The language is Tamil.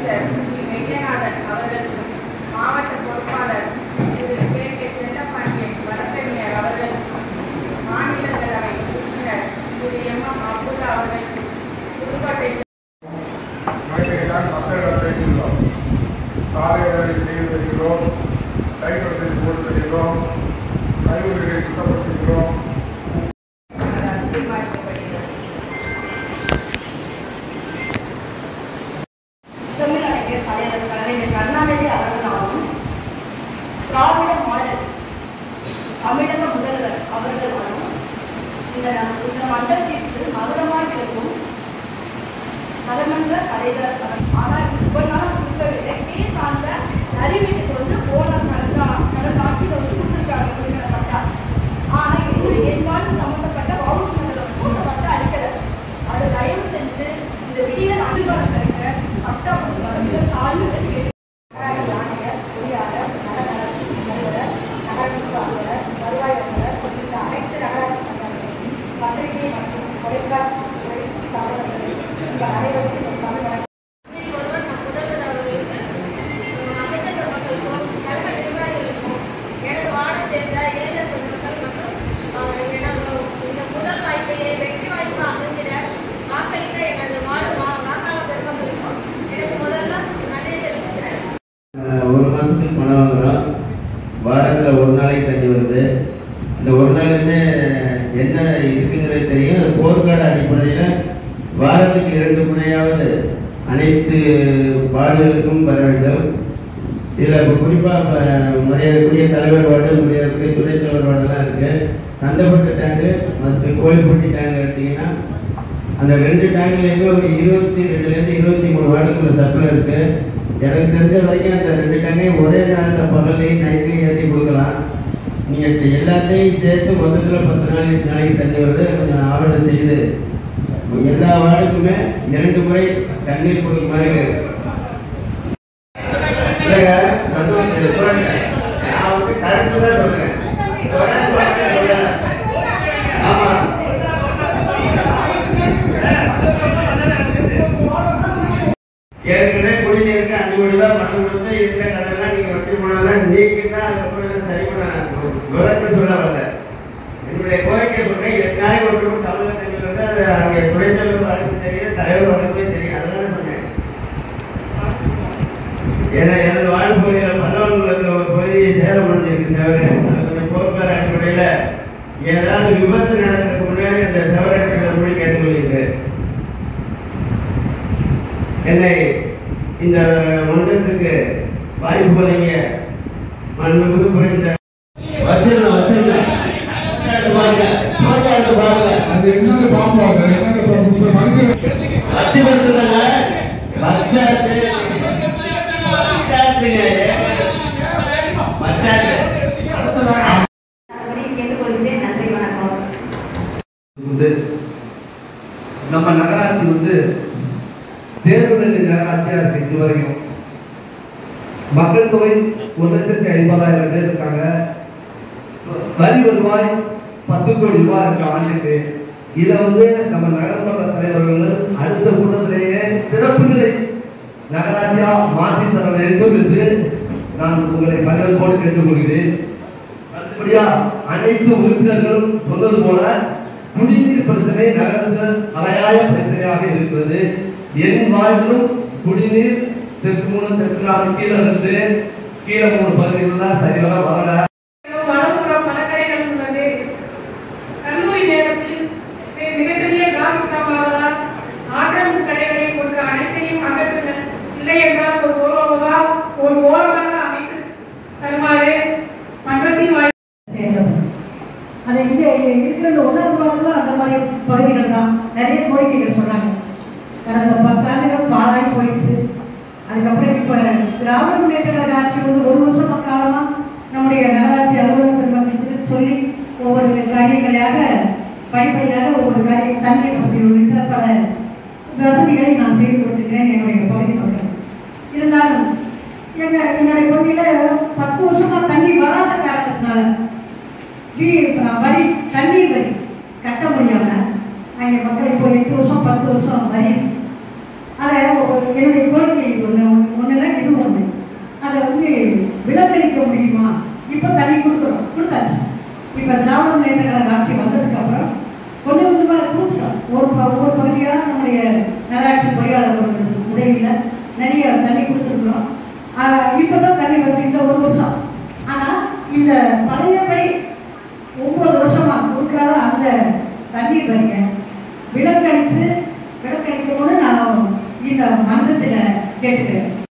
அமைச்சர் வி. வெங்கநாதன் அவர்களுக்கும் மாவட்ட பொறுப்பாளர் திரு கே கே செல்லப்பாண்டியன் வழக்கறிஞர் அவர்களுக்கும் மாநிலங்களவை உறுப்பினர் திரு எம் எம் அப்துல்லா அவர்களுக்கும் புதுக்கோட்டை மனிதர்களால் மக்களிடம் பேசுகிறோம் சாலைகளை செய்து தருகிறோம் லைட் வசதி போட்டு தருகிறோம் கழிவுகளை சுத்தப்படுத்துகிறோம் தீர்மானிக்கப்படுகிறது தமிழக தலைவர் கலைஞர் கருணாநிதி அவர்களாலும் திராவிட மாடல் தமிழக முதல்வர் அவர்களாலும் இந்த இந்த மண்டலத்திற்கு மகுடமாய் இருக்கும் நலமன்ற தலைவர் அவர். ஆனால் இவ்வளவு நாள் கொடுக்கவில்லை கே சார்ந்த அறிவிட்டுக்கு வந்து போன கடந்த கடந்த ஆட்சியில் வந்து கொடுத்துருக்காங்க குடிநல பட்டா ஆனால் இன்னும் என் வாழ்வு சம்பந்தப்பட்ட வவுஸ் மண்டலம் கூட பட்டா அளிக்கிறது அது தயவு செஞ்சு இந்த விடியல் அனுபவத்திற்கு பட்டா கொடுக்க தாழ்வு கேட்டு ஆணையர் பொறியாளர் நகராட்சி தலைவர் நகராட்சி அலுவலர் வருவாய் அலுவலர் உள்ளிட்ட அனைத்து நகராட்சி மன்றங்களிலும் பத்திரிகை மற்றும் தொலைக்காட்சி துறை சாதனங்களை இந்த அனைவருக்கும் என் தமிழ் வணக்கம் ஒருவர் நம் முதல்வர் அவர்களுக்கு அமைச்சர் மக்களுக்கும் கழக நிர்வாகிகளுக்கும் எனது வார்டை சேர்ந்த ஏழை பொதுமக்கள் மற்றும் அஹ், எனது இந்த முதல் வாய்ப்பை வெற்றி வாய்ப்பு அமைந்திட வாக்களித்த எனது வார்டு வா- வாக்காளர் பெருமக்களுக்கும் எனக்கு முதல்ல நன்றி தெரிவிக்கிறேன் ஆஹ் ஒரு மாதத்துக்கு பணம் வாங்குறோம் வாரத்தில் ஒரு நாளைக்கு தண்ணி வருது இந்த ஒரு நாளுமே என்ன இருக்குங்கிறது தெரியும் அது போர்க்கால அடிப்படையில் வாரத்துக்கு இரண்டு முறையாவது அனைத்து வார்டுகளுக்கும் வர வேண்டும் இதில் இப்போ குறிப்பாக மரியாதைக்குரிய தலைவர் வார்டு மரியாதைக்குரிய துணைத் தலைவர் வார்டெல்லாம் இருக்குது சந்தப்பட்ட டேங்கு மற்றும் கோயில்பட்டி டேங்க் எடுத்தீங்கன்னா அந்த ரெண்டு டேங்க்லேயுமே ஒரு இருபத்தி ரெண்டுலேருந்து இருபத்தி மூணு வார்டுக்குள்ள சப்ளை இருக்கு எனக்கு தெரிஞ்ச வரைக்கும் அந்த ரெண்டு டேங்கையும் ஒரே நாளில் பகல்லையும் நைட்லையும் ஏற்றி கொடுக்கலாம் நீங்கள் எல்லாத்தையும் சேர்த்து மொத்தத்தில் பத்து நாளைக்கு நாளைக்கு தண்ணி வருது கொஞ்சம் ஆலோசனை செய்து எல்லா வார்டுக்குமே இரண்டு முறை தண்ணீர் கொடுக்கும் மாதிரி இல்லைங்க நான் சொல்றது சொல்றேன். நான் வந்து கருத்து தான் சொல்றேன் ஆமா ஏற்கனவே குடிநீருக்கு அஞ்சு கோடி ரூபாய் பணம் கொடுத்து இருந்த கடன்லாம் நீங்க வச்சு போனதெல்லாம் நீங்க தான் அதுக்கப்புறம் இதை சரி பண்ண விளக்க சொல்ல வரல என்னுடைய கோரிக்கை சொல்றேன் எட்டு நாளைக்கு ஒரு ரூபாய் தமிழக தண்ணியில் வந்து அது அங்கே துணைத் தலைவர் வழக்கு தெரியும் தலைவர் வழக்குமே தெரியும் அதுதானே சொன்னேன் ஏன்னா எனது வாழ்வு பகுதியில் பல்லவன்குளத்தில் ஒரு பகுதி சேலம் முடிஞ்சிருக்கு சேவரே அது கொஞ்சம் போக்குவரத்து அடிப்படையில் ஏதாவது விபத்து நடக்கிறதுக்கு முன்னாடி அந்த சேவரத்தில் மொழி கேட்டுக்கொள்கிறேன் என்னை இந்த மன்றத்துக்கு வாய்ப்பு வழங்கிய மண்புமிகு புரிந்த வச்சிருந்தேன் வச்சிருந்தேன் பாருங்க பாருங்க அது என்னன்னு பார்ப்பாங்க என்னன்னு மனுஷன் வச்சு கொடுத்துருந்தாங்க பச்சாத்து பச்சாத்துங்க பச்சாத்து அதுபடி கேட்டுக்கொள்கிறேன் நன்றி வணக்கம் வந்து நம்ம நகராட்சி வந்து தேர்வுநிலை நகராட்சியா இருக்கு இது வரைக்கும் மக்கள் தொகை ஒரு லட்சத்தி ஐம்பதாயிரம் பேர் இருக்காங்க வரி வருவாய் பத்து கோடி ரூபாய் இருக்கு ஆண்டுக்கு இதை வந்து நம்ம நகரமன்ற தலைவர்கள் அடுத்த கூட்டத்திலேயே சிறப்பு நிலை நகராட்சியா மாற்றி தர வேண்டும் என்று நான் உங்களை பகிர்வோடு கேட்டுக்கொள்கிறேன் அடுத்தபடியா அனைத்து உறுப்பினர்களும் சொன்னது போல குடிநீர் பிரச்சனை நகரத்தில் தலையாய பிரச்சனையாக இருக்கிறது என் வாழ்விலும் குடிநீர் தெற்கு மூணு தெற்கு நாலு கீழே இருந்து கீழே மூணு பகுதிகளெல்லாம் சரிவர வரல வலதுபுறம் பணக்கடைகள் உள்ளது கல்லூரி நேரத்தில் மிக- மிகப்பெரிய கிராமத்தால் ஆக்கிரமிப்பு கடைகளை கொண்டு அனைத்தையும் அகற்றுங்கள் இல்லை என்றால் ஒரு ஓரமாக ஒரு ஓரமாக அமைத்து தருமாறு மன்றத்தின் வாய் வேண்டும் அது இங்கே இருக்கிற இந்த உணர்வுகள் அந்த மாதிரி பகுதிகள் தான் நிறைய கோரிக்கைகள் சொன்னாங்க கடந்த பத்தாண்டுகள் பாழாய் போயிடுச்சு அதுக்கப்புறம் இப்போ திராவிட முன்னேற்ற கழக ஆட்சி வந்து ஒரு வருஷம் காலமா நம்முடைய நகராட்சி அலுவலர் பெருமக்களுக்கு சொல்லி ஒவ்வொரு காரியங்களையாக படிப்படியாக ஒவ்வொரு காரியம் தண்ணி வசதி உள்ளிட்ட பல வசதிகளை நான் செய்து கொடுத்துக்கிறேன் என்னுடைய பகுதி மக்கள் இருந்தாலும் எங்க என்னுடைய பகுதியில் பத்து வருஷமா தண்ணி வராத காரணத்தினால வீ- வரி தண்ணீர் வரி கட்ட முடியாம அங்கே மக்கள் இப்போ எட்டு வருஷம் பத்து வருஷம் வரி அதை ஒரு- என்னுடைய கோரிக்கை ஒன்று இப்போ திராவிட முன்னேற்ற கழக ஆட்சி வந்ததுக்கு அப்புறம் கொஞ்சம் கொஞ்சமாக குரூப்ஸ் ஒரு ப- ஒவ்வொரு பகுதியாக நம்முடைய நகராட்சி பொறியாளர்கள் உதவியில் நிறைய தண்ணி கொடுத்துருக்குறோம் இப்போ தான் தண்ணி வருது இந்த ஒரு வருஷம் ஆனால் இந்த பழையபடி ஒன்பது வருஷமா கொடுக்காத அந்த தண்ணீர் வரியை விலக்கடித்து விலக்கடிக்கணும்னு நான் இந்த மன்றத்தில் கேட்டுக்கிறேன்